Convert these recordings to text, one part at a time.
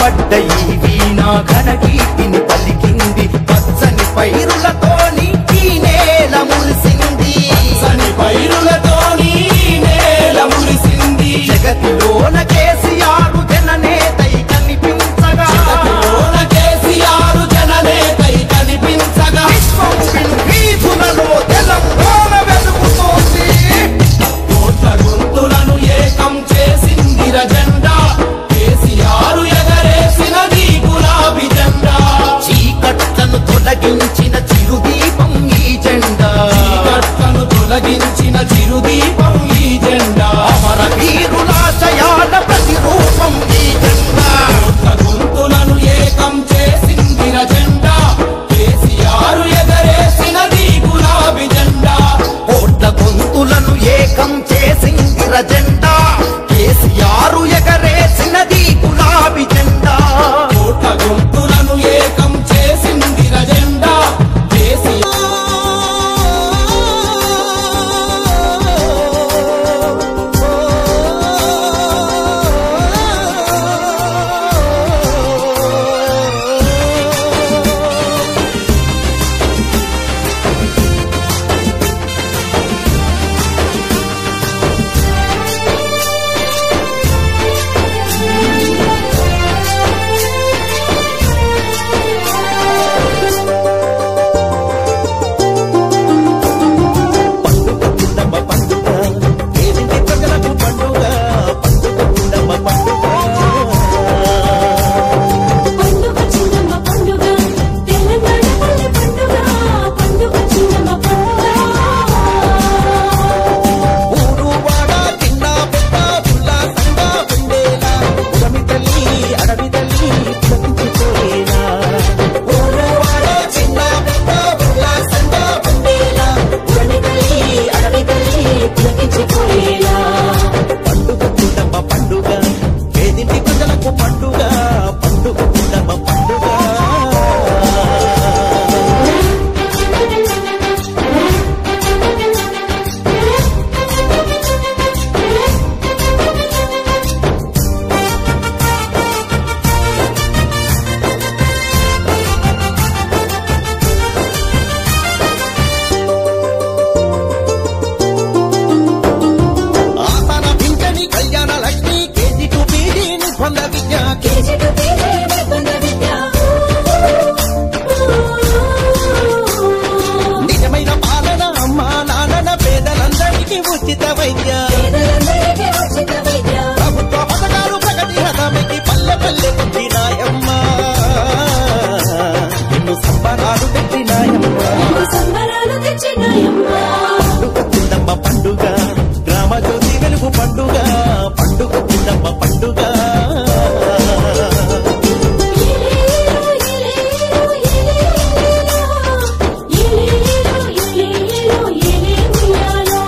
పడ్డ ఈ వీణ ఘన కీర్తిని పలికింది పచ్చని పైరులతోని ఈ నేల మురిసింది సని పైరులతోని నేల మురిసింది జగతిలోన కేసీఆర్ జననేతై కనిపించగా జగతిలోన కేసీఆర్ జననేతై కనిపించగా విశ్వం వీధులలో తెలంగాణ వెలుగుతోంది కోట్ల గొంతులను ఏకం చేసిందిర జెండా కేసీఆర్ ఎగరేసినది గులాబీ జెండా చీకట్లను తొలగించిన చిరుదీపం ఈ జెండా చీకట్లను తొలగించిన చిరుదీపం ఈ జెండా అమర వీరులాశయాల ప్రతిరూపం ఈ జెండా కోట్ల గొంతులను ఏకం చేసిందిర జెండా కేసీఆర్ ఎగరేసినది గులాబీ జెండా కోట్ల గొంతులను ఏకం చేసిందిర జెండా కేసీఆర్ ఎగరేసినది గులాబీ జెండా కోట్ల గొంతులను ఏకం చేసిందిర జెండా పండుగ పున్నమ్మ పండుగ పేదింటి ప్రజలకు పండుగ పండుగ పున్నమ్మ పండుగ పండుగ చిన్నమ్మ పండుగ తెలంగాణ పల్లె పండుగ పండుగ చిన్నమ్మ పండుగ ఊరు వాడ చిన్న పెద్ద ఉల్లాసంగా ఉండేలా ఉడమి తల్లి అడవి తల్లి పులకించిపోయేలా ఊరు వాడ చిన్న పెద్ద ఉల్లాసంగా ఉండేలా ఉడమి తల్లి అడవి తల్లి పులకించిపోయేలా పండుగ పున్నమ్మ పండుగ పేదింటి ప్రజలకు పండుగ పండుగ పున్నమ్మ పండుగ ఆసన పింఛని కళ్యాణ లక్ష్మి కేజీ టు పీజీ నిర్బంధ విద్య కేజీ టు పీజీ నిర్బంధ విద్య నిజమైన పాలన అమ్మా నాన్న పేదలందరికీ ఉచిత వైద్య పేదలందరికీ ఉచిత విద్య ప్రభుత్వ పథకాలు ప్రగతి హతమికి పల్లె పల్లె పుట్టినాయమ్మ ఎన్నో సంబరాలు పెట్టినాయమ్మ ఎన్నో సంబరాలు తెచ్చినాయమ్మ పండుగ చిన్నమ్మ పండుగ గ్రామ జ్యోతి వెలుగు పండుగ పండుగ చిన్నమ్మ పండుగ ఇలేలో ఇలేలో ఇలేలో ఇలేలో ఇలే ఉయ్యాలో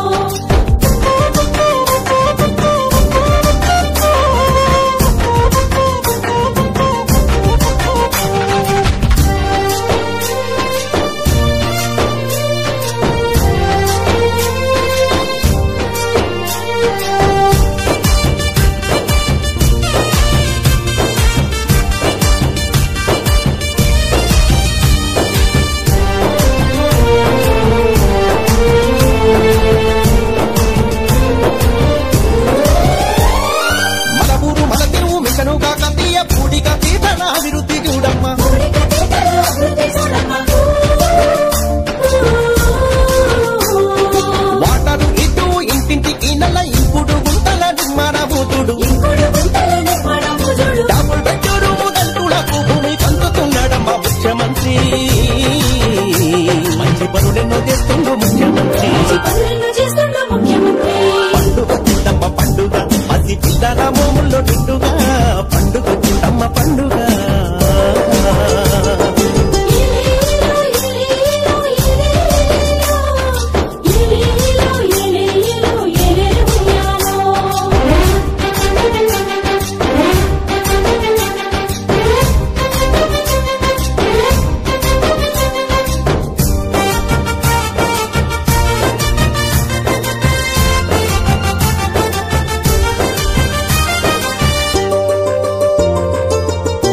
మన ఊరు మన తెరువు మిషనుగా కతీయ పూడిగా తీతన అభివృద్ధి చూడమ్మ ఊరిక తీతలు అభివృద్ధి చూడమ్మ వాటరు ఇటు ఇంటింటికి నల్ల ఇంకుడు గుంతల నిర్మాణ బూతుడు ఇంకొడు గుంతల నిర్మాణం చూడు డబుల్ బెడ్రూమ్ ముదంతులకు భూమి పంచుతున్నాడమ్మ ముఖ్యమంత్రి మంచి పనులెన్నో చేస్తుండు ముఖ్యమంత్రి మంచి పనులను చేస్తున్న ముఖ్యమంత్రి పండుగ చిన్నమ్మ పండుగ పసి పిల్లల మోముల్లో నిండుగా పండుగ చిన్నమ్మ పండుగ ఇలేలో ఇలేలో ఇలేలో ఇలేలో ఇలే ఉయ్యాలో పండుగ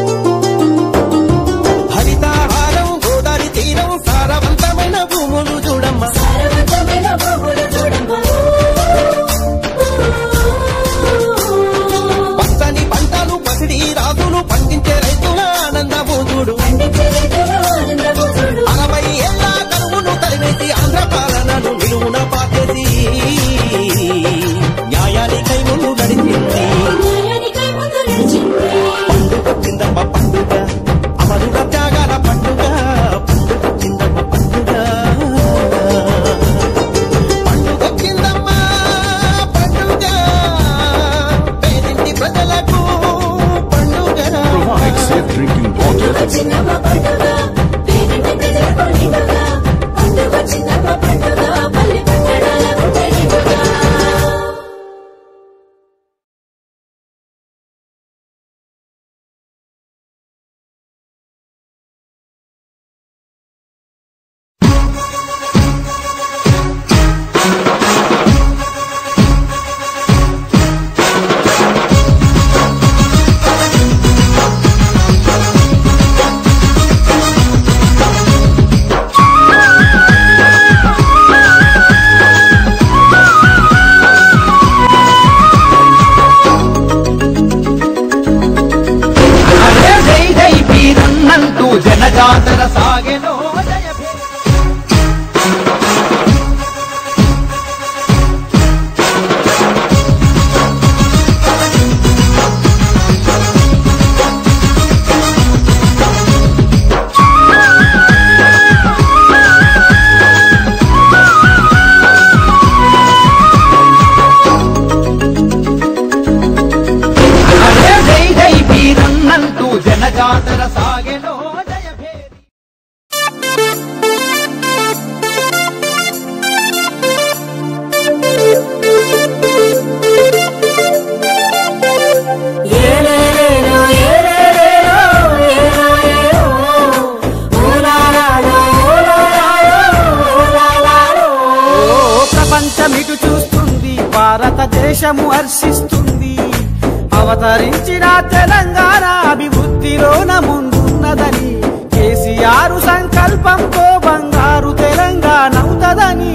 దేశము హర్షిస్తుంది అవతరించిన తెలంగాణ అభివృద్ధిలోన ముందున్నదని కేసీఆర్ సంకల్పంతో బంగారు తెలంగాణ అవుతదని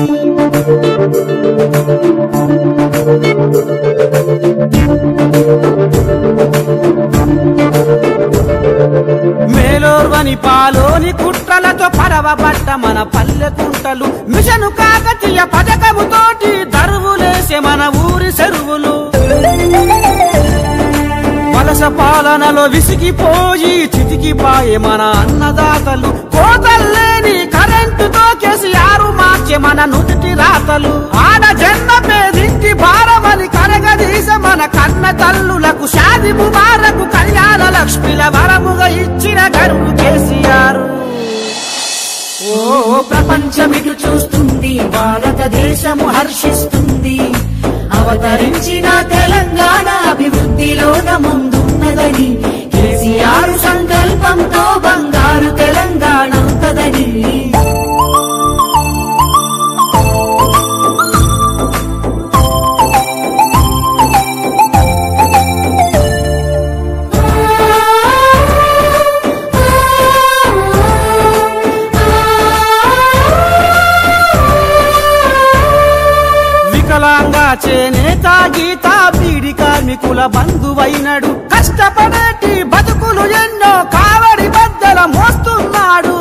మేలోర్వని పాలోని కుట్రలతో పడవబడ్డ మన పల్లె కుంటలు మిషను కాకతీయ పథకముతోటి దరువులేసే మన ఊరి చెరువులు వలస పాలనలో విసిగిపోయి చితికిపాయే మన అన్నదాతలు కోతల్లేని కరెంటుతో కేసీఆర్ మార్చే మన నుదుటి రాతలు ఆడ జన్మ పేదింటి భారమని కరగదీసే మన కన్న తల్లులకు షాది ముబారకు కళ్యాణ లక్ష్మిల వరముగా ఇచ్చిన గరువు కేసీఆర్ ఓ ప్రపంచమిటు చూస్తుంది భారతదేశము హర్షిస్తుంది అవతరించిన తెలంగాణ అభివృద్ధిలోన ముందున్నదని కేసీఆర్ సంకల్పంతో బంగారు తెలంగాణ అవుతదని వికలాంగ చేనేత గీత బీడి కార్మికుల బంధువైనడు కష్టపడేటి బతుకులు ఎన్నో కావడి బద్దల మోస్తున్నాడు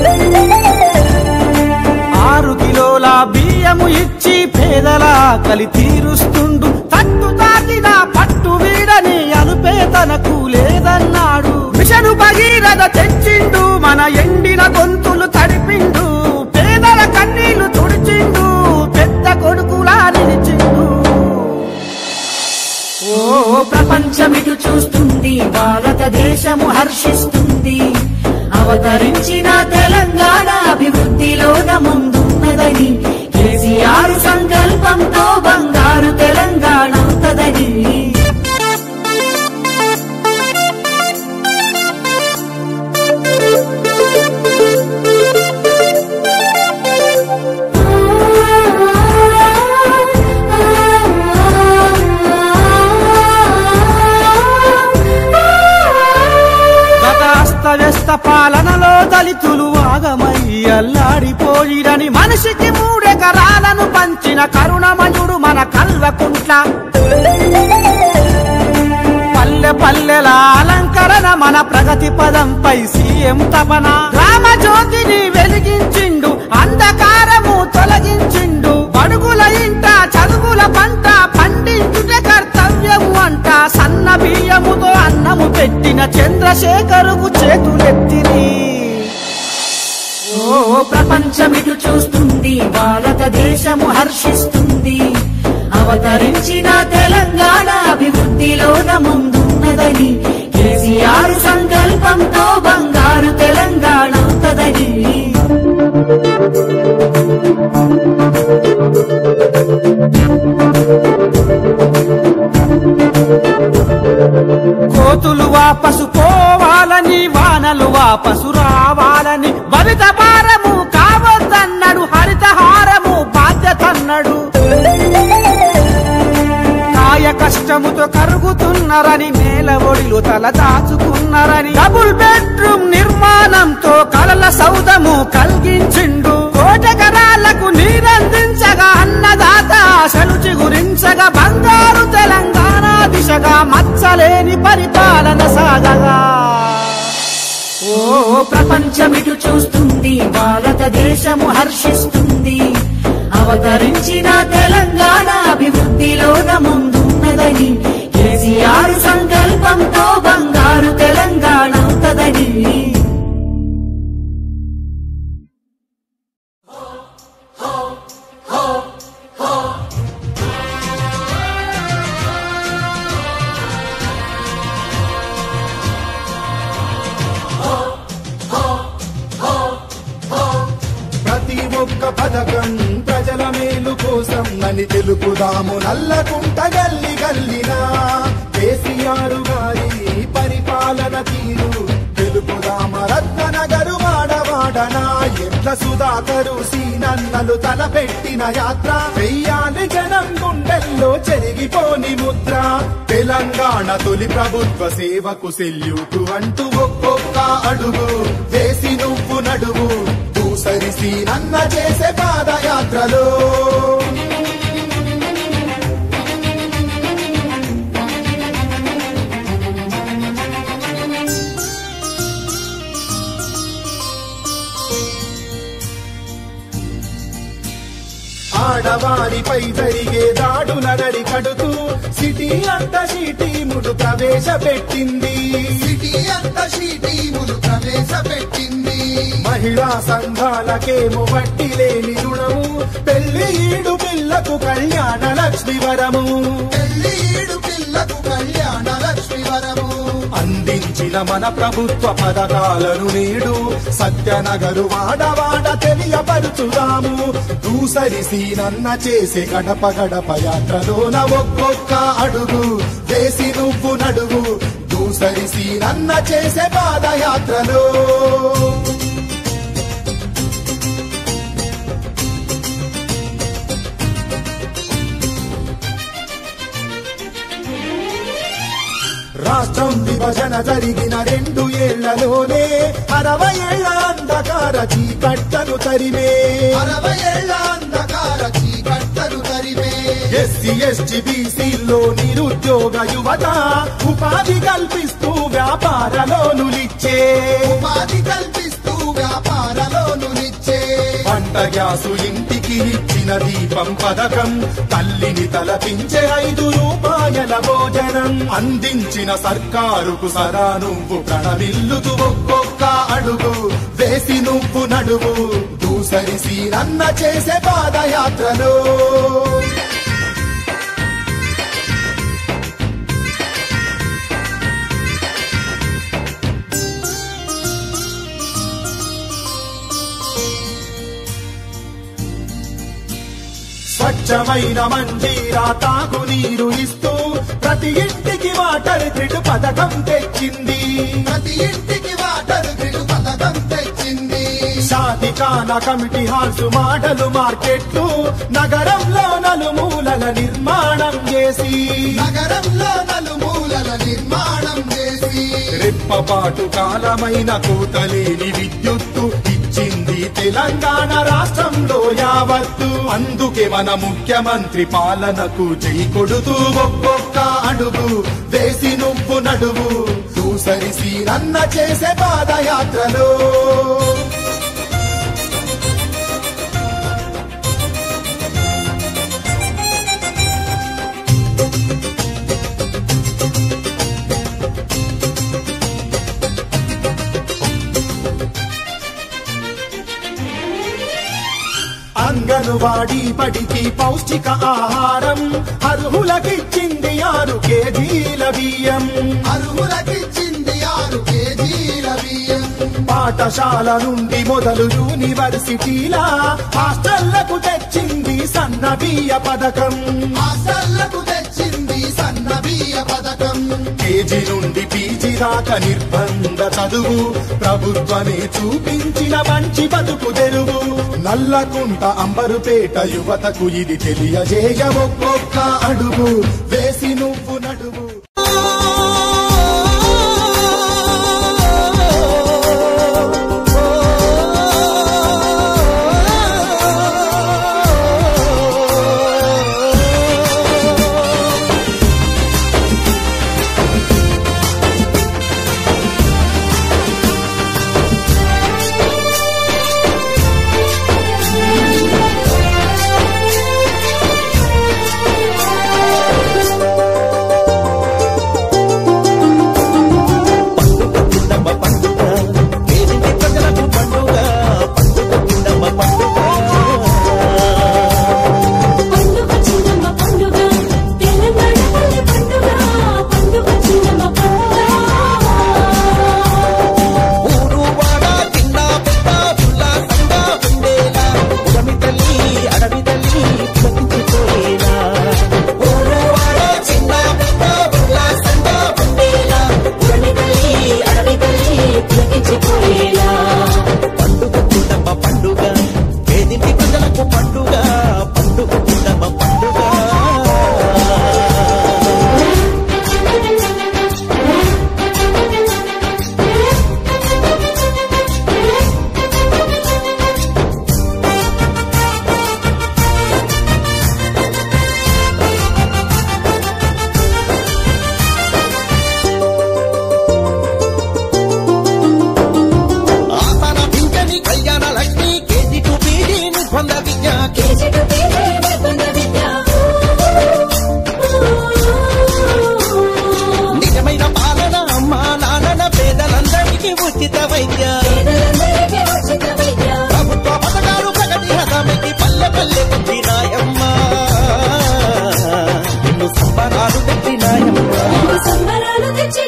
ఆరు కిలోల బియ్యము ఇచ్చి పేదల కలి తీరుస్తుండు తట్టు తాకిన పట్టు వీడని అలుపే తనకు లేదన్నాడు మిషను భగీరథ తెచ్చిండు మన ఎండిన గొంతులు తడిపిండు పేదల కన్నీళ్లు తుడిచిండు పెద్ద కొడుకులా నిలిచిండు ఓ ప్రపంచమిటు చూస్తుంది భారతదేశము హర్షిస్తుంది అవతరించిన తెలంగాణ అభివృద్ధిలోన ముందున్నదని కేసీఆర్ సంకల్పంతో బంగారు తెలంగాణ అవుతదని గత అస్తవ్యస్త పాలనలో దళితులు ఆగమై అల్లాడిపోయిరని మనిషికి మూడెకరాలను పంచిన కరుణమయుడు మన కల్వకుంట్ల పల్లె పల్లెల అలంకరణ మన ప్రగతి పదంపై సీఎం తపన రామ జ్యోతిని వెలిగించిండు అంధకారము తొలగించిండు బడుగుల ఇంట చదువుల పంట పండించుట కర్తవ్యము అంట సన్న బియ్యముతో అన్నము పెట్టిన చంద్రశేఖరుకు చేతులెత్తిని ఓ ప్రపంచమిటు చూస్తుంది భారతదేశము హర్షిస్తుంది అవతరించిన తెలంగాణ అభివృద్ధిలోన ముందున్నదని కేసీఆర్ సంకల్పంతో బంగారు తెలంగాణ అవుతదని కోతులు వాపసు పోవాలని వానలు వాపసు రావాలని భవిత భారము కావద్దన్నాడు హరితహారము బాధ్యతన్నాడు కాయ కష్టముతో కరుగుతున్నారని నేల ఒడిలో తల దాచుకున్నారని డబుల్ బెడ్రూమ్ నిర్మాణంతో కలల సౌదము కలిగించిండు కోటకరాలకు నీరందించగా అన్నదాత ఆశలు చిగురించగా బంగారు తెలంగాణ దిశగా మచ్చలేని పరిపాలన సాగగా ఓ ప్రపంచమిటు చూస్తుంది భారతదేశము హర్షిస్తుంది అవతరించిన తెలంగాణ అభివృద్ధిలోన ముందున్నదని కేసీఆర్ సంకల్పంతో బంగారు తెలంగాణ అవుతదని ప్రతి ఒక్క పథకం ప్రజల మేలు కోసం అని తెలుపుదాము నల్లకుంట గల్లి గల్లినా కేసీఆర్ గారి పరిపాలన తీరు తెలుపుదామ రత్నగరు వాడవాడనా ఎట్ల సుధా సుధాకరు సీనన్నలు తలపెట్టిన యాత్ర వెయ్యాలి జనం గుండెల్లో చెరిగిపోని ముద్ర తెలంగాణ తొలి ప్రభుత్వ సేవకు సెల్యూటు అంటూ ఒక్కొక్క అడుగు వేసి నువ్వు నడువు దూసరి సీనన్న చేసే పాదయాత్రలో ఆడవారిపై జరిగే దాడుల నడికడుతూ సిటీ అంత సిటీములు ప్రవేశపెట్టింది సిటీ అంత షీటీములు ప్రవేశపెట్టింది మహిళా సంఘాలకేమో వడ్డీ లేని రుణము పెళ్లి ఈడు పిల్లకు కళ్యాణ లక్ష్మి వరము పెళ్ళీడు పిల్లకు కళ్యాణ లక్ష్మి వరము అందించిన మన ప్రభుత్వ పథకాలను నేడు సత్యనగరు వాడవాడ తెలియపరుచుదాము దూసరి సీనన్న చేసే గడప గడప యాత్రలోన ఒక్కొక్క అడుగు వేసి నువ్వు నడుగు దూసరి సీనన్న చేసే పాదయాత్రలో రాష్ట్రం విభజన జరిగిన రెండు ఏళ్లలోనే అరవై ఏళ్ల అంధకార చీకట్టను తరిమే అరవై ఏళ్ల అంధకార చీకట్టలు తరిమే ఎస్సీ ఎస్టీ బీసీల్లో నిరుద్యోగ యువత ఉపాధి కల్పిస్తూ వ్యాపార లోనులిచ్చే ఉపాధి కల్పిస్తూ వ్యాపారలోను నిచ్చే వంట గ్యాసు ఇంటికి ఇచ్చిన దీపం పథకం తల్లిని తలపించే ఐదు రూపాయల భోజనం అందించిన సర్కారుకు సరా నువ్వు ప్రణమిల్లుతూ ఒక్కొక్క అడుగు వేసి నువ్వు నడువు దూసరి సీనన్న చేసే పాదయాత్రలో స్వచ్ఛమైన మంజీరా తాగునీరు ఇస్తూ ప్రతి ఇంటికి వాటర్ గ్రిడ్ పథకం తెచ్చింది ప్రతి ఇంటికి వాటర్ గ్రిడ్ పథకం తెచ్చింది షాదికాన కమిటీ హాల్స్ మాడలు మార్కెట్లు నగరంలో నలుమూలల నిర్మాణం చేసి నగరంలో నలుమూలల నిర్మాణం చేసి రెప్పపాటు కాలమైన కూతలేని విద్యుత్తు ఇచ్చింది తెలంగాణ రాష్ట్రంలో యావత్తు అందుకే మన ముఖ్యమంత్రి పాలనకు జై కొడుతూ ఒక్కొక్క అడుగు వేసి నువ్వు నడువు దూసరి సీనన్న చేసే పాదయాత్రలో అంగన్వాడీ బడికి పౌష్టిక ఆహారం అర్హులకిచ్చింది ఆరు కేజీల బియ్యం అర్హులకిచ్చింది ఆరు కేజీల బియ్యం పాఠశాల నుండి మొదలు యూనివర్సిటీల హాస్టళ్లకు తెచ్చింది సన్న బియ్య పథకం హాస్టళ్లకు తెచ్చింది సన్న బియ్య పథకం కేజీ నుండి పీజీ దాకా నిర్బంధ చదువు ప్రభుత్వమే చూపించిన మంచి బతుకు తెరువు నల్లకుంట అంబరుపేట యువతకు ఇది తెలియజేయ ఒక్కొక్క అడుగు వేసి నువ్వు నడువు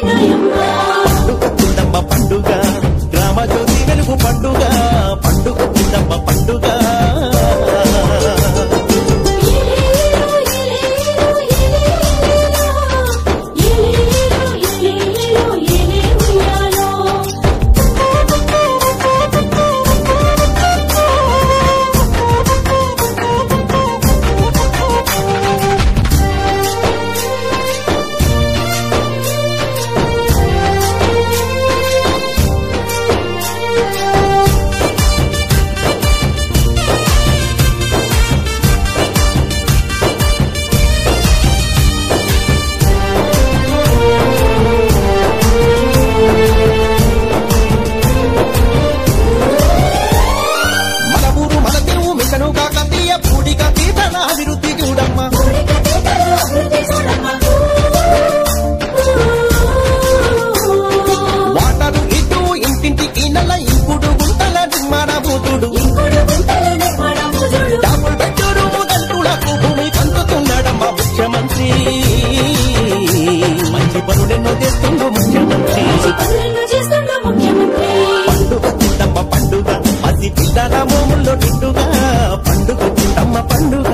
నాయమ్మ పండుగ కుందమ్మ పండుగ గ్రామ జ్యోతి వెలుగు పండుగ పండుగ కుందమ్మ పండుగ మన ఊరు మన తెరువు మిషను కాకతీయ పూడిక తీతన అభివృద్ధి చూడమ్మ వాటరు ఇటు ఇంటింటికి నల్ల ఇంకుడు గుంటల నిర్మాణ బూతుడు డబుల్ బెడ్రూము గంటులకు భూమి పంచుతున్నాడమ్మ ముఖ్యమంత్రి మంచి పనులెన్నో చేస్తుండు ముఖ్యమంత్రి పండుగ కుందమ్మ పండుగ మసి పిల్లల మోముల్లో నిండుగా పండుగ కుందమ్మ పండుగ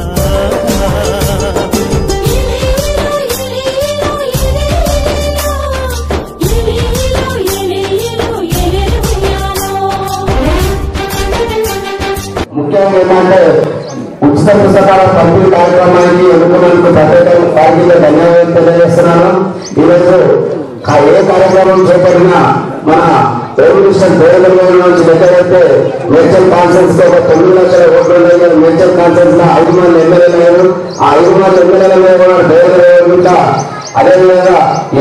ముఖ్యంగా ఏంటంటే ఉచిత పుస్తకాల పంపిణీ కార్యక్రమానికి ఎన్నుకున్నందుకు ప్రత్యేకంగా పార్టీలో ధన్యవాదాలు తెలియజేస్తున్నాను ఈరోజు కా- ఏ కార్యక్రమం చేపట్టినా మన రెవల్యూషన్ దేవగల నుంచి లెక్కలైతే మేడ్చల్ కాన్ఫరెన్స్ తో ఒక తొమ్మిది లక్షల ఓట్లు ఉన్నాయి కానీ మేడ్చల్ కాన్ఫరెన్స్ లో ఐదు మంది ఎమ్మెల్యేలు లేరు ఆ ఐదు మంది ఎమ్మెల్యేల మీద కూడా దేవగల అదేవిధంగా ఏ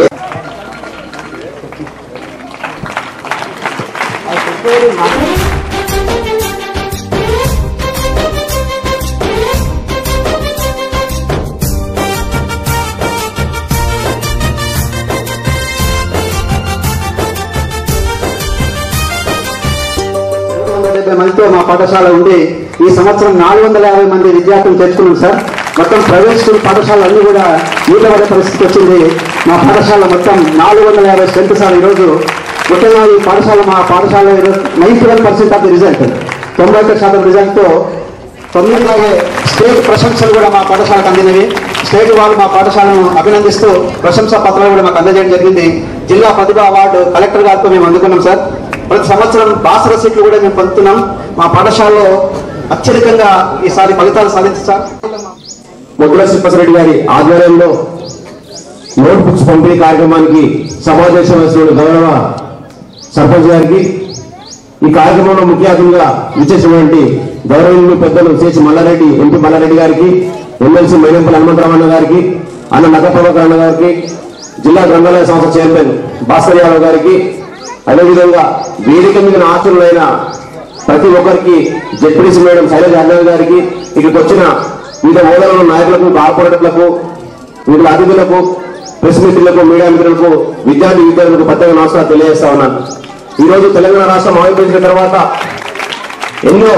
వందల డెబ్బై మందితో మా పాఠశాల ఉంది ఈ సంవత్సరం నాలుగు వందల యాభై మంది విద్యార్థులు తెచ్చుకున్నాం సార్ మొత్తం ప్రైవేట్ స్కూల్ పాఠశాలలు అన్ని కూడా నీళ్ళ పడే పరిస్థితి వచ్చింది మా పాఠశాల మొత్తం నాలుగు వందల యాభై స్ట్రెంత్ సార్ ఈరోజు ముఖ్యంగా ఈ పాఠశాల మా పాఠశాల ninety one percent of the result తొంభై ఒక్క శాతం రిజల్ట్తో తొమ్మిదిలాగే స్టేట్ ప్రశంసలు కూడా మా పాఠశాలకు అందినవి స్టేట్ వాళ్ళు మా పాఠశాలను అభినందిస్తూ ప్రశంసా పత్రాలు కూడా మాకు అందజేయడం జరిగింది జిల్లా ప్రతిభ అవార్డు కలెక్టర్ గారితో మేము అందుకున్నాం సార్ ప్రతి సంవత్సరం బాసర సీట్లు కూడా మేము పొందుతున్నాం మా పాఠశాలలో అత్యధికంగా ఈసారి ఫలితాలు సాధించారు సార్ ముగ్గుల శ్రీపతిరెడ్డి గారి ఆధ్వర్యంలో నోట్ బుక్స్ పంపిణీ కార్యక్రమానికి సమావేశం వేసిన గౌరవ సర్పంచ్ గారికి ఈ కార్యక్రమంలో ముఖ్య అతిథిగా విచ్చేసినటువంటి గౌరవనీయులు పెద్దలు చేసి మల్లారెడ్డి ఎంపీ మల్లారెడ్డి గారికి ఎమ్మెల్సీ మైనంపల్లి హనుమంతరావు అన్న గారికి అన్న నగర ప్రభాకర్ అన్న గారికి జిల్లా గ్రంథాలయ సంస్థ చైర్మన్ భాస్కర్ యాదవ్ గారికి అదేవిధంగా వేదిక మీద ఆచరులైన ప్రతి ఒక్కరికి జడ్పీసీ మేడం శైలజ అన్నయ్య గారికి ఇక్కడికి వచ్చిన వివిధ హోదాల నాయకులకు కార్పొరేటర్లకు వివిధ అతిథులకు ప్రెస్ మిత్రులకు మీడియా మిత్రులకు విద్యార్థి విద్యార్థులకు ప్రత్యేక నమస్కారం తెలియజేస్తా ఉన్నాను ఈ రోజు తెలంగాణ రాష్ట్రం ఆవిర్భవించిన తర్వాత ఎన్నో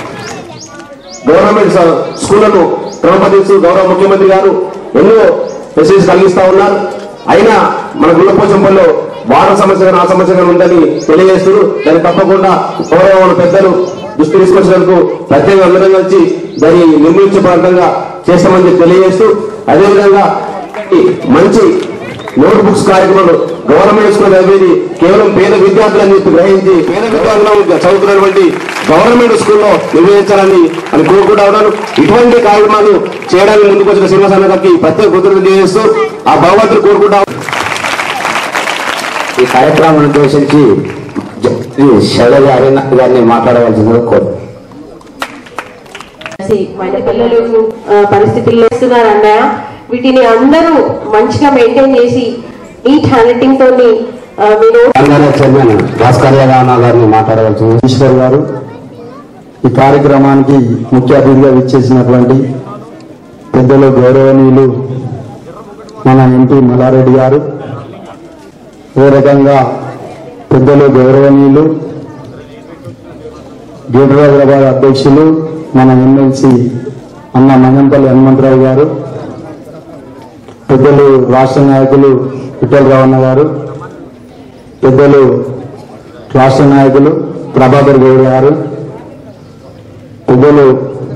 గవర్నమెంట్ స- స్కూళ్లను క్రమపరిస్తూ గౌరవ ముఖ్యమంత్రి గారు ఎన్నో ఫెసిలిటీస్ కలిగిస్తా ఉన్నారు అయినా మన గుళ్ళపోచంపల్లో వాటర్ సమస్య కానీ ఆ సమస్య కానీ ఉందని తెలియజేస్తూ దాన్ని తప్పకుండా గౌరవ మన పెద్దలు దృష్టి తీసుకొచ్చినందుకు ప్రత్యేక అందరం కలిసి దాన్ని నిర్మించే ప్రాంతంగా చేస్తామని చెప్పి తెలియజేస్తూ అదేవిధంగా ఈ మంచి నోట్ బుక్స్ కార్యక్రమాలు గవర్నమెంట్ స్కూల్ చదివేది కేవలం పేద విద్యార్థులని చెప్పి గ్రహించి పేద విద్యార్థులు చదువుతున్నటువంటి గవర్నమెంట్ స్కూల్లో నిర్వహించాలని అని కోరుకుంటా ఉన్నాను ఇటువంటి కార్యక్రమాలు చేయడానికి ముందుకు వచ్చిన శ్రీనివాస గారికి ప్రత్యేక కృతజ్ఞతలు తెలియజేస్తూ ఆ భగవంతుడు కోరుకుంటా ఈ కార్యక్రమాన్ని ఉద్దేశించి శైలజ అరవింద్ గారిని మాట్లాడవలసిందిగా కోరు చేసి మన పిల్లలు ఆ, పరిస్థితుల్లో ఇస్తున్నారు అన్నయ్య వీటిని అందరూ మంచిగా మెయింటైన్ చేసి నీట్ హ్యాండ్రైటింగ్ తోని ఆ, మీరు తెలంగాణ చైర్మన్ భాస్కర్ యాదవ్ గారిని మాట్లాడవలసింది ఈశ్వర్ గారు ఈ కార్యక్రమానికి ముఖ్య అతిథిగా విచ్చేసినటువంటి పెద్దలు గౌరవనీయులు మన ఎంపీ మల్లారెడ్డి గారు ఏ రకంగా పెద్దలు గౌరవనీయులు గ్రేటర్ హైదరాబాద్ అధ్యక్షులు మన ఎమ్మెల్సీ అన్న మంగంపల్లి హనుమంతరావు గారు పెద్దలు రాష్ట్ర నాయకులు విఠల్ రావణ గారు పెద్దలు రాష్ట్ర నాయకులు ప్రభాకర్ గౌడ్ గారు పెద్దలు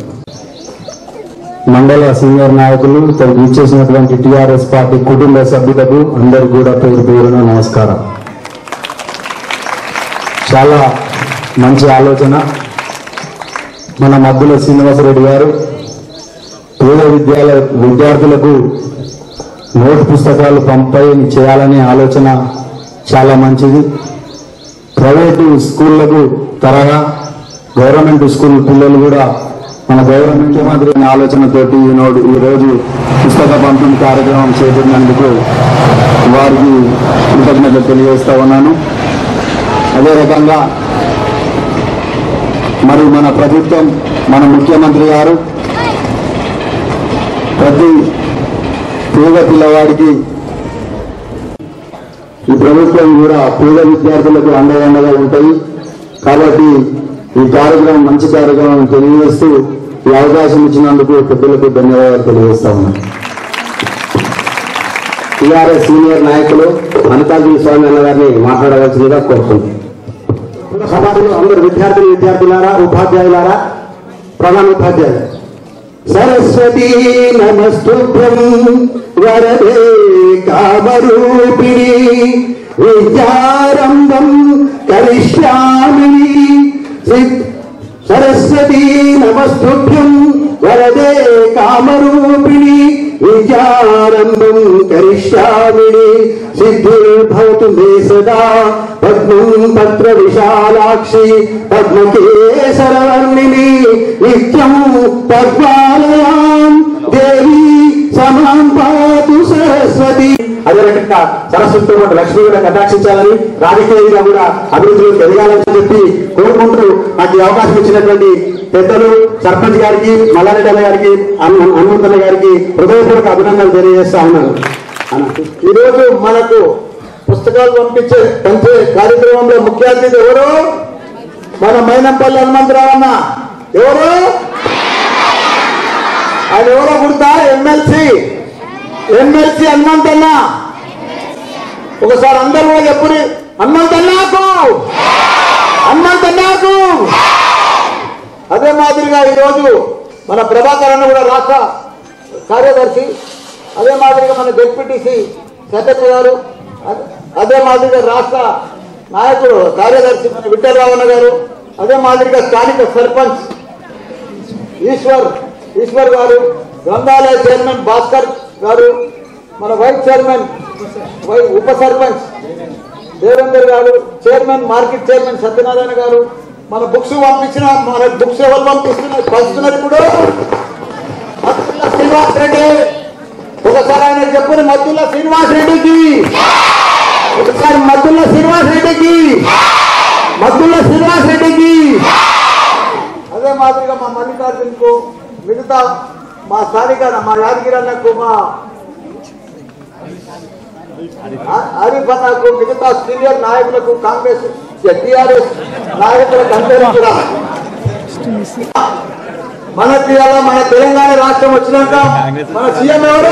మండల సీనియర్ నాయకులు ఇక్కడికి ఇచ్చేసినటువంటి టిఆర్ఎస్ పార్టీ కుటుంబ సభ్యులకు అందరికీ కూడా పేరు పేరున నమస్కారం చాలా మంచి ఆలోచన మన మద్దుల శ్రీనివాసరెడ్డి గారు పేద విద్యాలయ విద్యార్థులకు నోట్ పుస్తకాలు పంపై చేయాలనే ఆలోచన చాలా మంచిది ప్రైవేటు స్కూళ్లకు తరహా గవర్నమెంట్ స్కూల్ పిల్లలు కూడా మన గౌరవ ముఖ్యమంత్రి అనే ఆలోచనతోటి ఈనాడు ఈ రోజు పుస్తక పంపిణీ కార్యక్రమం చేపట్టినందుకు వారికి కృతజ్ఞతలు తెలియజేస్తా ఉన్నాను అదే రకంగా మరి మన ప్రభుత్వం మన ముఖ్యమంత్రి గారు ప్రతి పేద పిల్లవాడికి ఈ ప్రభుత్వం కూడా పేద విద్యార్థులకు అండదండగా ఉంటాయి కాబట్టి ఈ కార్యక్రమం మంచి కార్యక్రమం తెలియజేస్తూ ఈ అవకాశం ఇచ్చినందుకు పెద్దలకు ధన్యవాదాలు తెలియజేస్తా ఉన్నాను టీఆర్ఎస్ సీనియర్ నాయకులు మల్లికార్జున స్వామి అన్న గారిని మాట్లాడవలసిందిగా కోరుతున్నాను సమాజంలో అందరు విద్యార్థులు విద్యార్థులారా ఉపాధ్యాయులారా ప్రధాన ఉపాధ్యాయులు సరస్వతీ నమస్తుభ్యం వరదే కామరూపిణి విద్యారంభం కరిష్యామి సిద్- సరస్వతీ నమస్తుభ్యం వరదే కామరూపిణి విద్యారంభం కరిష్యామి సిద్ధిర్భవతు మే సదా పద్మం పత్ర విశాలాక్షి పద్మకేశరవర్ణిని నిత్యం పద్మాలయాం దేవి సమాం పాతు సరస్వతి అదే రకంగా సరస్వతితో పాటు లక్ష్మి కూడా కటాక్షించాలని రాజకీయంగా కూడా అభివృద్ధిలోకి ఎదగాలని చెప్పి కోరుకుంటూ నాకు ఈ అవకాశం ఇచ్చినటువంటి పెద్దలు సర్పంచ్ గారికి మల్లారెడ్డి అన్న గారికి హను- హనుమంతన్న గారికి హృదయపూర్వక అభినందనలు తెలియజేస్తా ఉన్నాను అన్న. ఈరోజు మనకు పుస్తకాలు పంపించే పంచే కార్యక్రమంలో ముఖ్య అతిథి ఎవరు మన మైనంపల్లి హనుమంతరావు అన్న ఎవరు ఆయన ఎవరో గుర్తా ఎమ్మెల్సీ ఎమ్మెల్సీ హనుమంతన్న ఒకసారి అందరూ కూడా చెప్పుని హనుమంతన్నాకు హనుమంతన్నాకు అదే మాదిరిగా ఈరోజు మన ప్రభాకర్ అన్న కూడా రాష్ట్ర కార్యదర్శి అదే మాదిరిగా మన డిప్యూటీసీ సెక్రటరీ గారు అదే- అదే మాదిరిగా రాష్ట్ర నాయకుడు కార్యదర్శి మన విఠలరావణ గారు అదే మాదిరిగా స్థానిక సర్పంచ్ ఈశ్వర్ ఈశ్వర్ గారు గ్రంథాలయ చైర్మన్ భాస్కర్ గారు మన వైస్ చైర్మన్ వై ఉప సర్పంచ్ దేవేందర్ గారు చైర్మన్ మార్కెట్ చైర్మన్ సత్యనారాయణ గారు మన బుక్స్ పంపించిన మన బుక్స్ ఎవరు పంపిస్తున్నారు పంచుతున్నారు ఇప్పుడు మత్తుల శ్రీనివాస్ రెడ్డి ఒకసారి ఆయన చెప్పుని మత్తుల శ్రీనివాస్ రెడ్డికి ఒకసారి మత్తుల శ్రీనివాస్ రెడ్డికి మత్తుల శ్రీనివాస్ రెడ్డికి అదే మాదిరిగా మా మల్లికార్జున్కు మిగతా మా స్థానిక మా యాదగిరన్నకు మా ఆరిఫ్ అన్నకు మిగతా సీనియర్ నాయకులకు కాంగ్రెస్ టిఆర్ఎస్ నాయకులకు అందరూ కూడా మనకి ఇవాళ మన తెలంగాణ రాష్ట్రం వచ్చినాక మన సీఎం ఎవరు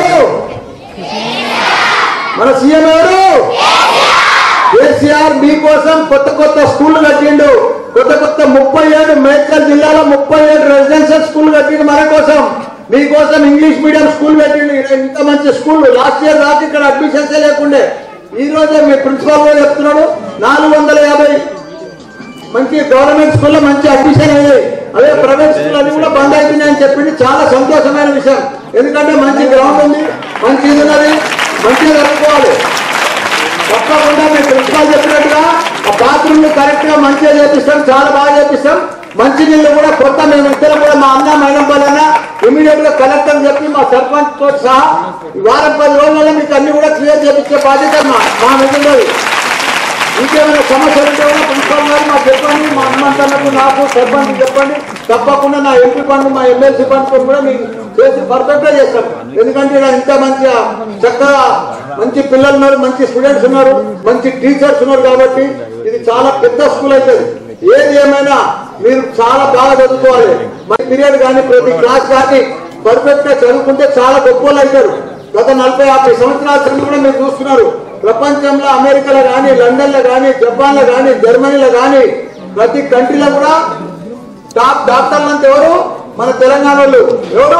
మన సీఎం ఎవరు కేసీఆర్ మీకోసం కొత్త కొత్త స్కూల్ కట్టిండు కొత్త కొత్త ముప్పై ఏడు మేడ్చల్ జిల్లాలో ముప్పై ఏడు రెసిడెన్షియల్ స్కూల్ కట్టిండు మన కోసం మీకోసం ఇంగ్లీష్ మీడియం స్కూల్ పెట్టిండు ఇంత మంచి స్కూల్ లాస్ట్ ఇయర్ రాక ఇక్కడ అడ్మిషన్స్ లేకుండే ఈ రోజే మీ ప్రిన్సిపాల్ గారు చెప్తున్నాడు నాలుగు వందల యాభై మంచి గవర్నమెంట్ స్కూల్లో మంచి అడ్మిషన్ అయ్యాయి అదే ప్రైవేట్ స్కూల్ అది కూడా బంద్ అవుతున్నాయి అని చెప్పింది చాలా సంతోషమైన విషయం ఎందుకంటే మంచి గ్రౌండ్ ఉంది మంచి ఇది ఉన్నది మంచిగా జరుపుకోవాలి తప్పకుండా మేము ప్రిన్సిపాల్ చెప్పినట్టుగా ఆ బాత్రూమ్ కరెక్ట్ గా మంచిగా చేపిస్తాం చాలా బాగా చేపిస్తాం మంచి నీళ్ళు కూడా కొత్త మేము ఇద్దరం కూడా మా అన్న మైనంపల్లన్న ఇమీడియట్ గా కలెక్టర్ చెప్పి మా సర్పంచ్ తో సహా ఈ వారం పది రోజులలో మీకు అన్ని కూడా క్లియర్ చేపించే బాధ్యత మా మా మీద ఉన్నది ఇంకేమైనా సమస్యలు ఉంటే కూడా ప్రిన్సిపల్ గారు మాకు చెప్పండి మా హనుమంతన్నకు నాకు సర్పంచ్ చెప్పండి తప్పకుండా నా ఎంపీ ఫండ్ మా ఎమ్మెల్సీ ఫండ్ కూడా మీకు చేసి పర్ఫెక్ట్ గా చేస్తాం ఎందుకంటే ఇలా ఇంత మంచిగా చక్కగా మంచి పిల్లలు ఉన్నారు మంచి స్టూడెంట్స్ ఉన్నారు మంచి టీచర్స్ ఉన్నారు కాబట్టి ఇది చాలా పెద్ద స్కూల్ అవుతుంది ఏది ఏమైనా మీరు చాలా బాగా చదువుకోవాలి మన పీరియడ్ కానీ ప్రతి క్లాస్ కానీ పర్ఫెక్ట్ గా చదువుకుంటే చాలా గొప్ప వాళ్ళు అవుతారు గత నలభై యాభై సంవత్సరాల క్రితం కూడా మీరు చూస్తున్నారు ప్రపంచంలో అమెరికాలో కానీ లండన్ లో కానీ జపాన్ లో కానీ జర్మనీలో కానీ ప్రతి కంట్రీలో కూడా టాప్ డాక్టర్లు అంతా ఎవరు మన తెలంగాణ వాళ్ళు ఎవరు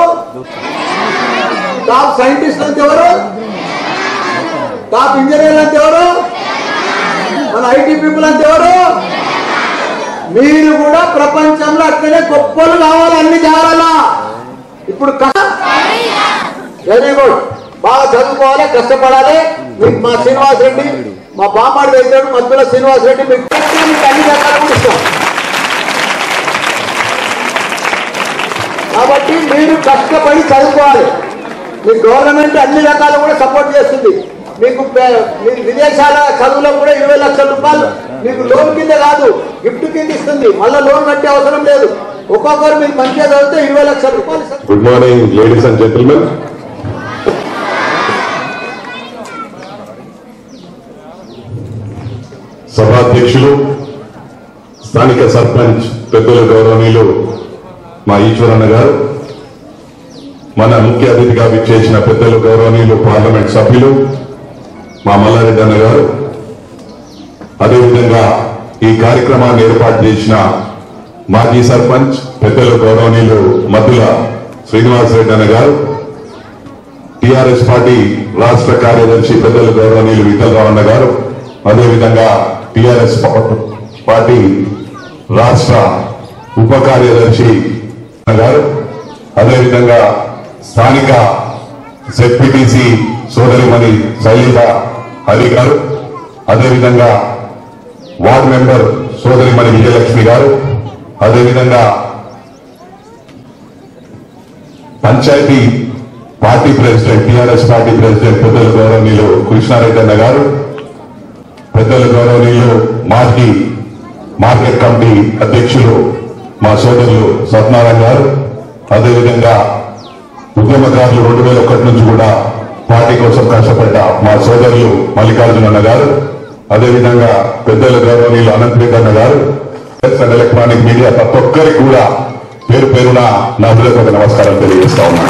టాప్ సైంటిస్ట్ అంతా ఎవరు టాప్ ఇంజనీర్లు అంతా ఎవరు మన ఐటీ పీపుల్ అంతా ఎవరు మీరు కూడా ప్రపంచంలో అట్లనే గొప్పలు కావాలి అన్ని కావాలా ఇప్పుడు వెరీ గుడ్ బాగా చదువుకోవాలి కష్టపడాలి మీకు మా శ్రీనివాస్ రెడ్డి మా బామ్మాడి వెళ్తాడు మధ్యలో శ్రీనివాస్ రెడ్డి మీకు మీకు అన్ని రకాలు ఇస్తాం కాబట్టి మీరు కష్టపడి చదువుకోవాలి మీ గవర్నమెంట్ అన్ని రకాలు కూడా సపోర్ట్ చేస్తుంది మీకు పే- మీరు విదేశాల చదువులో కూడా ఇరవై లక్షల రూపాయలు మీకు లోన్ కింద కాదు గిఫ్ట్ కింద ఇస్తుంది మళ్ళీ లోన్ కట్టే అవసరం లేదు ఒక్కొక్కరు మీరు మంచిగా చదివితే ఇరవై లక్షల రూపాయలు ఇస్తారు. Good morning ladies and gentlemen సభాధ్యక్షులు స్థానిక సర్పంచ్ పెద్దల గౌరవనీయులు మా ఈశ్వరన్న గారు మన ముఖ్య అతిథిగా విచ్చేసిన పెద్దలు గౌరవనీయులు పార్లమెంట్ సభ్యులు మా మల్లారెడ్డి అన్న గారు అదేవిధంగా ఈ కార్యక్రమాన్ని ఏర్పాటు చేసిన మాజీ సర్పంచ్ పెద్దలు గౌరవనీయులు మద్దుల శ్రీనివాసరెడ్డి అన్న గారు టిఆర్ఎస్ పార్టీ రాష్ట్ర కార్యదర్శి పెద్దలు గౌరవనీయులు విఠలరావు అన్న గారు అదేవిధంగా టిఆర్ఎస్ పార్టీ రాష్ట్ర ఉప కార్యదర్శి అన్న గారు అదేవిధంగా స్థానిక జెడ్పీటీసీ సోదరిమణి శైలిత హరి గారు అదేవిధంగా వార్డు మెంబర్ సోదరిమణి విజయలక్ష్మి గారు అదేవిధంగా panchayat party president TRS party president పెద్దల గౌరవనీయులు కృష్ణారెడ్డి అన్న గారు పెద్దల గౌరవనీయులు మాజీ మార్కెట్ కమిటీ అధ్యక్షులు మా సోదరులు సత్యనారాయణ గారు అదేవిధంగా ఉద్యమకారులు రెండు వేల ఒకటి నుంచి కూడా పార్టీ కోసం కష్టపడ్డ మా సోదరులు మల్లికార్జున అన్న గారు అదేవిధంగా పెద్దల గౌరవనీయులు అనంతరెడ్డి అన్న గారు ప్రెస్ అండ్ ఎలక్ట్రానిక్ మీడియా ప్రతి ఒక్కరికి కూడా పేరు పేరున నా హృదయపూర్వక నమస్కారం తెలియజేస్తా ఉన్నాను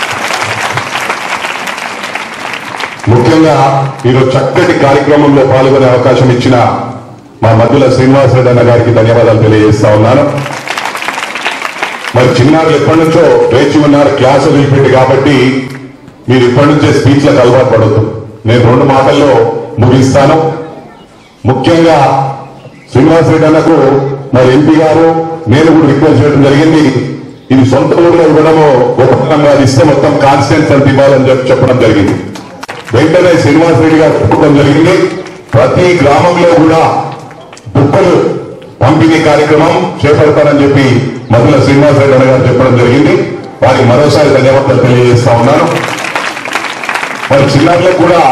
ముఖ్యంగా ఈరోజు చక్కటి కార్యక్రమంలో పాల్గొనే అవకాశం ఇచ్చిన మా మధ్యల శ్రీనివాసరెడ్డి అన్న గారికి ధన్యవాదాలు తెలియజేస్తా ఉన్నాను మరి చిన్నారులు ఎప్పటి నుంచో వేచి ఉన్నారు క్లాసు వదిలిపెట్టి కాబట్టి మీరు ఇప్పటి నుంచే స్పీచ్లకు అలవాటు పడద్దు నేను రెండు మాటల్లో ముగిస్తాను ముఖ్యంగా శ్రీనివాసరెడ్డి అన్నకు మరి ఎంపీ గారు నేను కూడా రిక్వెస్ట్ చేయడం జరిగింది ఇది సొంత ఊర్లో ఇవ్వడము గొప్పతనంగా అది ఇస్తే మొత్తం కాన్స్టెన్స్ అంత ఇవ్వాలని చెప్పి చెప్పడం జరిగింది వెంటనే శ్రీనివాసరెడ్డి గారు చెప్పడం జరిగింది ప్రతి గ్రామంలో కూడా బుక్కలు పంపిణీ కార్యక్రమం చేపడతారని చెప్పి మధుల శ్రీనివాసరెడ్డి అన్న గారు చెప్పడం జరిగింది వారికి మరోసారి ధన్యవాదాలు తెలియజేస్తా ఉన్నాను మరి చిన్నారులకు కూడా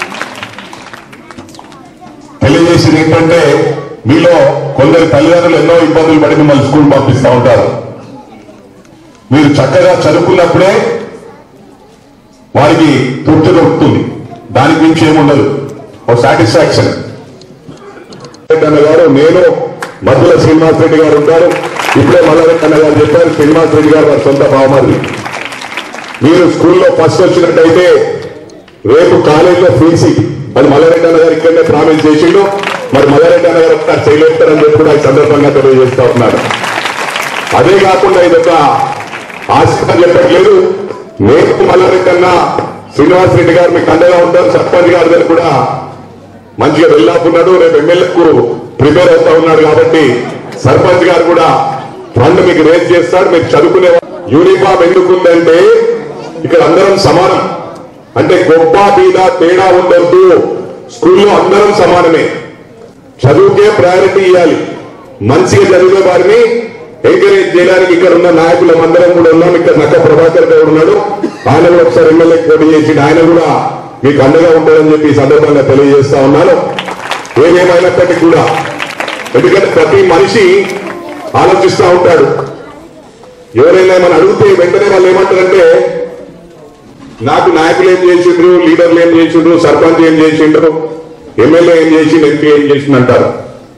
తెలియజేసింది ఏంటంటే మీలో కొందరు తల్లిదండ్రులు ఎన్నో ఇబ్బందులు పడి మిమ్మల్ని స్కూల్ పంపిస్తూ ఉంటారు మీరు చక్కగా చదువుకున్నప్పుడే వారికి తృప్తి దొరుకుతుంది దానికి మించి ఏముండదు ఓ సాటిస్ఫాక్షన్ అన్న గారు నేను మధ్యలో శ్రీనివాస్ రెడ్డి గారు ఉంటారు ఇప్పుడే మల్లారెడ్డి అన్న గారు చెప్పారు శ్రీనివాస్ రెడ్డి గారు వారి సొంత బావమరిది మీరు స్కూల్లో ఫస్ట్ వచ్చినట్టయితే రేపు కాలేజీలో ఫీజీ అది మల్లారెడ్డి అన్న గారు ఇక్కడనే ప్రామిస్ చేసిండు మరి మల్లారెడ్డి అన్న గారు ఒకసారి చేయలేస్తారని చెప్పి కూడా ఈ సందర్భంగా తెలియజేస్తా ఉన్నారు అదే కాకుండా ఇది ఒక ఆశగా చెప్పట్లేదు నేను మల్లారెడ్డి అన్న శ్రీనివాస్ రెడ్డి గారు మీకు అండగా ఉంటారు సర్పంచ్ గారి దగ్గర కూడా మంచిగా వెళ్ళాకున్నాడు రేపు ఎమ్మెల్యేకు ప్రిపేర్ అవుతా ఉన్నాడు కాబట్టి సర్పంచ్ గారు కూడా ఫండ్ మీకు రేజ్ చేస్తాడు మీరు చదువుకునే యూనిఫామ్ ఎందుకుందంటే ఇక్కడ అందరం సమానం అంటే గొప్ప బీద తేడా ఉండొద్దు స్కూల్లో అందరం సమానమే చదువుకే ప్రయారిటీ ఇవ్వాలి మంచిగా చదివే వారిని ఎంకరేజ్ చేయడానికి ఇక్కడ ఉన్న నాయకులం అందరం కూడా ఉన్నాం ఇక్కడ నక్క ప్రభాకర్ గారు ఉన్నాడు ఆయన కూడా ఒకసారి ఎమ్మెల్యే పోటీ చేసి ఆయన కూడా మీకు అండగా ఉంటాడని చెప్పి ఈ సందర్భంగా తెలియజేస్తా ఉన్నాను ఏదేమైనప్పటికీ కూడా ఎందుకంటే ప్రతి మనిషి ఆలోచిస్తూ ఉంటాడు ఎవరైనా ఏమైనా అడిగితే వెంటనే వాళ్ళు ఏమంటారంటే నాకు నాయకులు ఏం చేసిండ్రు లీడర్లు ఏం చేసిండ్రు సర్పంచ్ ఏం చేసిండ్రు ఎమ్మెల్యే ఏం చేసిండు ఎంపీ ఏం చేసిండు అంటారు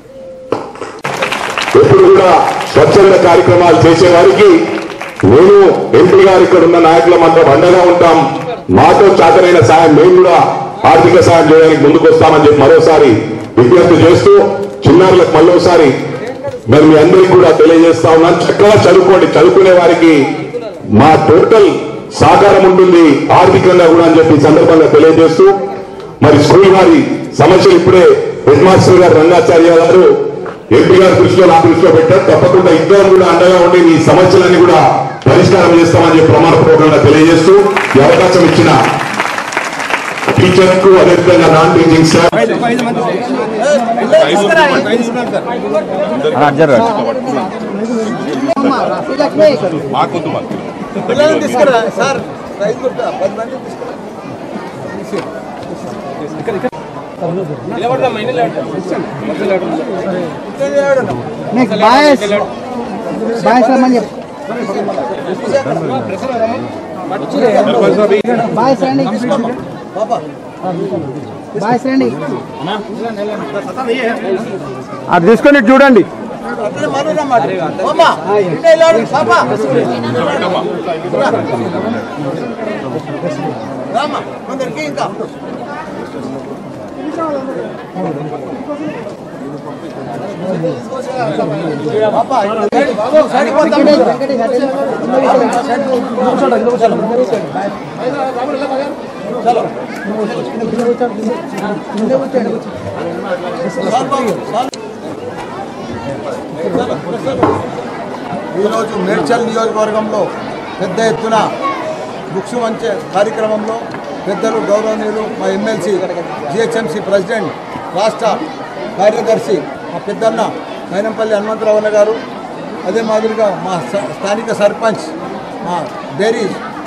ఎప్పుడు కూడా స్వచ్ఛంద కార్యక్రమాలు చేసే వారికి నేను ఎంపీ గారు ఇక్కడ ఉన్న నాయకులం అంతా అండగా ఉంటాం మాతో చాతనైన సాయం మేము కూడా ఆర్థిక సాయం చేయడానికి ముందుకు వస్తామని చెప్పి మరోసారి విజ్ఞప్తి చేస్తూ చిన్నారులకు మళ్ళోసారి మరి మీ అందరికీ కూడా తెలియజేస్తా ఉన్నాను చక్కగా చదువుకోండి చదువుకునే వారికి మా టోటల్ సహకారం ఉంటుంది ఆర్థికంగా కూడా అని చెప్పి ఈ సందర్భంగా తెలియజేస్తూ మరి స్కూల్ వారి సమస్యలు ఇప్పుడే హెడ్ మాస్టర్ గారు రంగాచార్య గారు ఎంపీ గారి దృష్టిలో నా దృష్టిలో పెట్టారు తప్పకుండా ఇద్దరం కూడా అండగా ఉండి ఈ సమస్యలన్నీ కూడా పరిష్కారం చేస్తామని చెప్పి ప్రమాణపూర్వకంగా తెలియజేస్తూ ఈ అవకాశం ఇచ్చిన టీచర్ కు అదేవిధంగా నాన్ టీచింగ్ స్టాఫ్ అది తీసుకొని చూడండి ఈరోజు మేడ్చల్ నియోజకవర్గంలో పెద్ద ఎత్తున బుక్స్ వంచే కార్యక్రమంలో పెద్దలు గౌరవనీయులు మా ఎమ్మెల్సీ జిహెచ్ఎంసీ ప్రెసిడెంట్ రాష్ట్ర కార్యదర్శి మా పెద్దన్న మైనంపల్లి హనుమంతరావు అన్న గారు అదే మాదిరిగా మా స- స్థానిక సర్పంచ్ మా డైరీ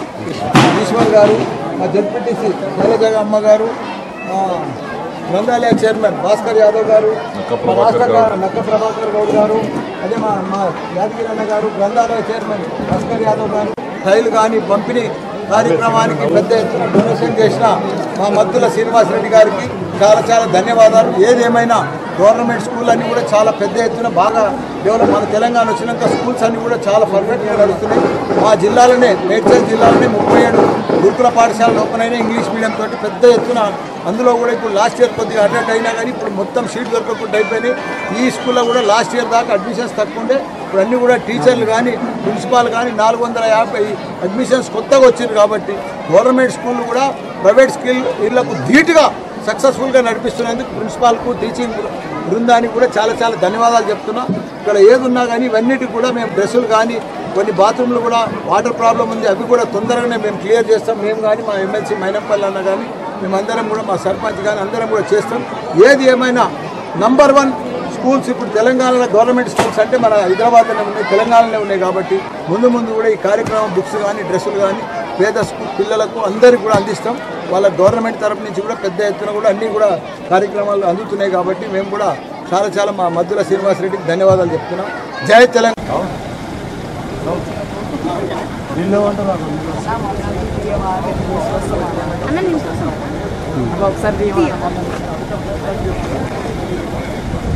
ఈశ్వర్ గారు మా జడ్పీటీసీ శైలజ అమ్మ గారు మా గ్రంథాలయ చైర్మన్ భాస్కర్ యాదవ్ గారు మా రాష్ట్ర గా- నక్క ప్రభాకర్ గౌడ్ గారు అదే మా మా యాదగిరి అన్న గారు గ్రంథాలయ చైర్మన్ భాస్కర్ యాదవ్ గారు టైల్ కానీ పంపిణీ కార్యక్రమానికి పెద్ద ఎత్తున డొనేషన్ చేసిన మా మద్దుల శ్రీనివాసరెడ్డి గారికి చాలా చాలా ధన్యవాదాలు ఏదేమైనా గవర్నమెంట్ స్కూల్ అన్ని కూడా చాలా పెద్ద ఎత్తున బాగా డెవలప్ మన తెలంగాణ వచ్చినాక స్కూల్స్ అన్ని కూడా చాలా పర్ఫెక్ట్గా నడుస్తున్నాయి మా జిల్లాలోనే మేడ్చల్ జిల్లాలోనే ముప్పై ఏడు గురుకుల పాఠశాలలు ఓపెన్ అయినా ఇంగ్లీష్ మీడియం తోటి పెద్ద ఎత్తున అందులో కూడా ఇప్పుడు లాస్ట్ ఇయర్ కొద్దిగా అటెండ్ అయినా కానీ ఇప్పుడు మొత్తం సీట్ దొరకకుండా అయిపోయినాయి ఈ స్కూల్లో కూడా లాస్ట్ ఇయర్ దాకా అడ్మిషన్స్ తక్కువ ఉండే ఇప్పుడు అన్ని కూడా టీచర్లు కానీ ప్రిన్సిపాల్ కానీ నాలుగు వందల యాభై అడ్మిషన్స్ కొత్తగా వచ్చింది కాబట్టి గవర్నమెంట్ స్కూళ్ళు కూడా ప్రైవేట్ స్కూల్ వీళ్ళకు ధీటుగా సక్సెస్ఫుల్గా నడిపిస్తున్నందుకు ప్రిన్సిపాల్కు టీచింగ్ బృందానికి కూడా చాలా చాలా ధన్యవాదాలు చెప్తున్నా ఇక్కడ ఏది ఉన్నా కానీ ఇవన్నిటికి కూడా మేము డ్రెస్సులు కానీ కొన్ని బాత్రూమ్లు కూడా వాటర్ ప్రాబ్లం ఉంది అవి కూడా తొందరగానే మేము క్లియర్ చేస్తాం మేము కానీ మా ఎమ్మెల్సీ మైనంపల్లి అన్న కానీ మేమందరం కూడా మా సర్పంచ్ కానీ అందరం కూడా చేస్తాం ఏది ఏమైనా నంబర్ వన్ స్కూల్స్ ఇప్పుడు తెలంగాణలో గవర్నమెంట్ స్కూల్స్ అంటే మన హైదరాబాద్లోనే ఉన్నాయి తెలంగాణలో ఉన్నాయి కాబట్టి ముందు ముందు కూడా ఈ కార్యక్రమం బుక్స్ కానీ డ్రెస్సులు కానీ పేద స్కూల్ పిల్లలకు అందరికీ కూడా అందిస్తాం వాళ్ళ గవర్నమెంట్ తరపు నుంచి కూడా పెద్ద ఎత్తున కూడా అన్నీ కూడా కార్యక్రమాలు అందుతున్నాయి కాబట్టి మేము కూడా చాలా చాలా మా మధ్యలో శ్రీనివాసరెడ్డికి ధన్యవాదాలు చెప్తున్నాం జై తెలంగాణ ఒకసారి